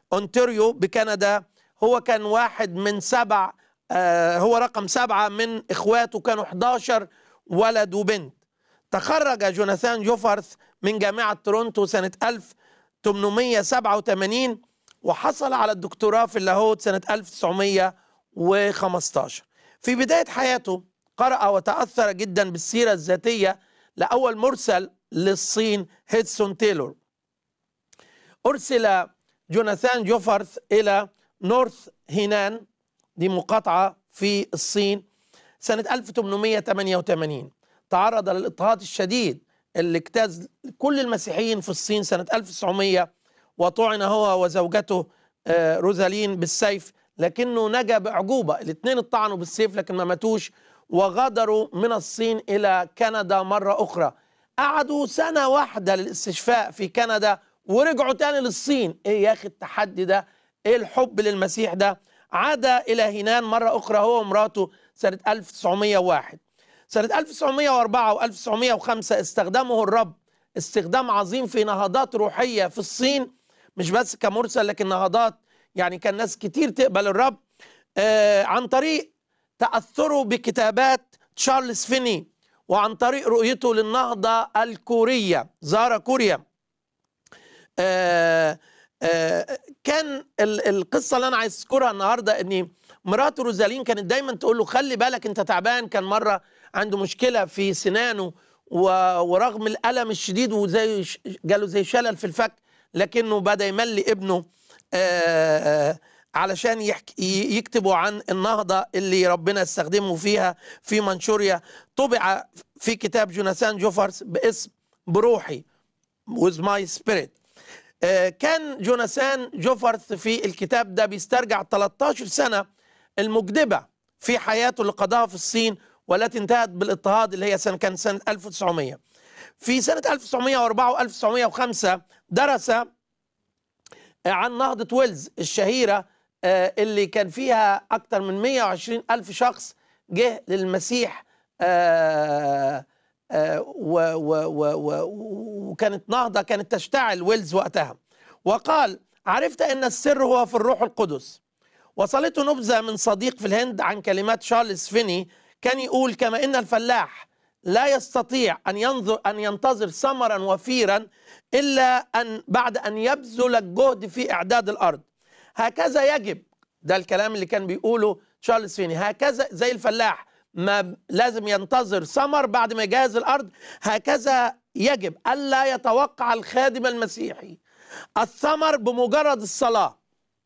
اونتاريو بكندا هو كان واحد من سبع آه، هو رقم سبعة من إخواته كانوا 11 ولد وبنت تخرج جوناثان جوفرث من جامعة تورونتو سنة 1887 وحصل على الدكتوراه في اللاهوت سنة 1915 في بداية حياته قرأ وتأثر جدا بالسيرة الذاتية لأول مرسل للصين هيدسون تايلور أرسل جوناثان جوفرث إلى نورث هينان دي مقاطعة في الصين سنة 1888 تعرض للاضطهاد الشديد اللي اجتاز كل المسيحيين في الصين سنة 1900 وطعن هو وزوجته آه، روزالين بالسيف لكنه نجا بأعجوبة الاثنين اتطعنوا بالسيف لكن ما ماتوش وغادروا من الصين إلى كندا مرة أخرى قعدوا سنة واحدة للاستشفاء في كندا ورجعوا تاني للصين ايه يا اخي التحدي ده ايه الحب للمسيح ده عاد الى هينان مرة اخرى هو ومراته سنة 1901 سنة 1904 و1905 استخدمه الرب استخدام عظيم في نهضات روحية في الصين مش بس كمرسل لكن نهضات يعني كان ناس كتير تقبل الرب آه عن طريق تأثره بكتابات تشارلز فيني وعن طريق رؤيته للنهضة الكورية زار كوريا آه آه كان ال- القصة اللي أنا عايز أذكرها النهاردة إن مراته روزالين كانت دايما تقول له خلي بالك أنت تعبان كان مرة عنده مشكلة في سنانه و- ورغم الألم الشديد وزي ش- جاله زي شلل في الفك لكنه بدأ يملي ابنه آه آه علشان يحكي ي- يكتبوا عن النهضة اللي ربنا استخدمه فيها في منشوريا طبع في كتاب جوناثان جوفرس باسم بروحي with my spirit آه، كان جوناثان جوفرث في الكتاب ده بيسترجع 13 سنة المجدبة في حياته اللي قضاها في الصين والتي انتهت بالاضطهاد اللي هي سنة كان سنة 1900 في سنة 1904 و 1905 درس عن نهضة ويلز الشهيرة آه، اللي كان فيها أكثر من 120 ألف شخص جه للمسيح آه، آه، و- و- و- و- وكانت نهضة كانت تشتعل ويلز وقتها وقال عرفت أن السر هو في الروح القدس وصلته نبذة من صديق في الهند عن كلمات شارلز فيني كان يقول كما إن الفلاح لا يستطيع أن ينظر أن ينتظر ثمرا وفيرا إلا أن بعد أن يبذل الجهد في إعداد الأرض هكذا يجب ده الكلام اللي كان بيقوله تشارلز فيني هكذا زي الفلاح ما لازم ينتظر ثمر بعد ما يجهز الأرض هكذا يجب ألا يتوقع الخادم المسيحي الثمر بمجرد الصلاة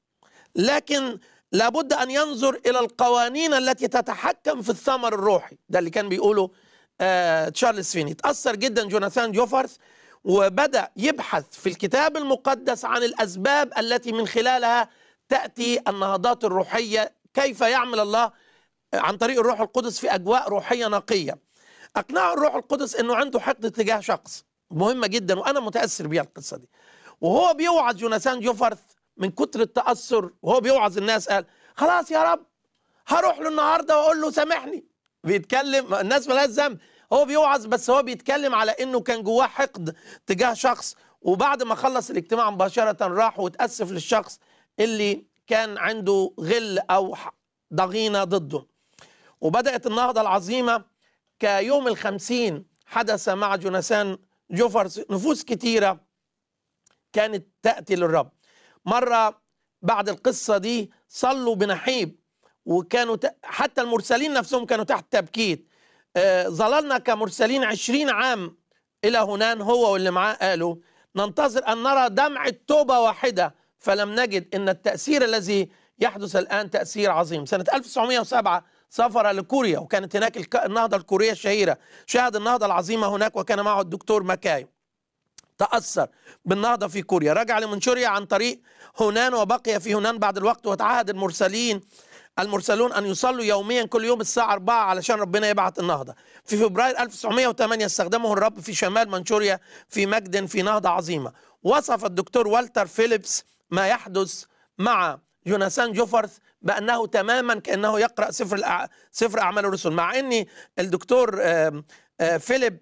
لكن لابد ان ينظر الى القوانين التي تتحكم في الثمر الروحي ده اللي كان بيقوله آه تشارلز فيني تاثر جدا جوناثان جوفرث وبدا يبحث في الكتاب المقدس عن الاسباب التي من خلالها تاتي النهضات الروحيه كيف يعمل الله عن طريق الروح القدس في اجواء روحيه نقيه اقنعه الروح القدس انه عنده حقد تجاه شخص مهمه جدا وانا متاثر بيها القصه دي وهو بيوعظ جوناثان جوفرث من كتر التاثر وهو بيوعظ الناس قال خلاص يا رب هروح له النهارده واقول له سامحني بيتكلم الناس مالهاش ذنب هو بيوعظ بس هو بيتكلم على انه كان جواه حقد تجاه شخص وبعد ما خلص الاجتماع مباشره راح وتاسف للشخص اللي كان عنده غل او ضغينه ضده وبدات النهضه العظيمه كيوم الخمسين حدث مع جوناثان جوفرز نفوس كتيره كانت تأتي للرب مرة بعد القصة دي صلوا بنحيب وكانوا ت... حتى المرسلين نفسهم كانوا تحت تبكيت آه ظللنا كمرسلين عشرين عام إلى هنان هو واللي معاه قالوا ننتظر أن نرى دمعة توبة واحدة فلم نجد أن التأثير الذي يحدث الآن تأثير عظيم سنة 1907 سافر لكوريا وكانت هناك الك... النهضة الكورية الشهيرة شاهد النهضة العظيمة هناك وكان معه الدكتور ماكاي تأثر بالنهضة في كوريا رجع لمنشوريا عن طريق هنان وبقي في هنان بعد الوقت وتعهد المرسلين المرسلون أن يصلوا يوميا كل يوم الساعة 4 علشان ربنا يبعث النهضة في فبراير 1908 استخدمه الرب في شمال منشوريا في مجد في نهضة عظيمة وصف الدكتور والتر فيليبس ما يحدث مع يوناثان جوفرث بأنه تماما كأنه يقرأ سفر الأع... سفر أعمال الرسل مع أن الدكتور آه آه فيليب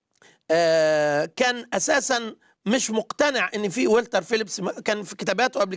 آه كان اساسا مش مقتنع ان في والتر فيليبس كان في كتاباته قبل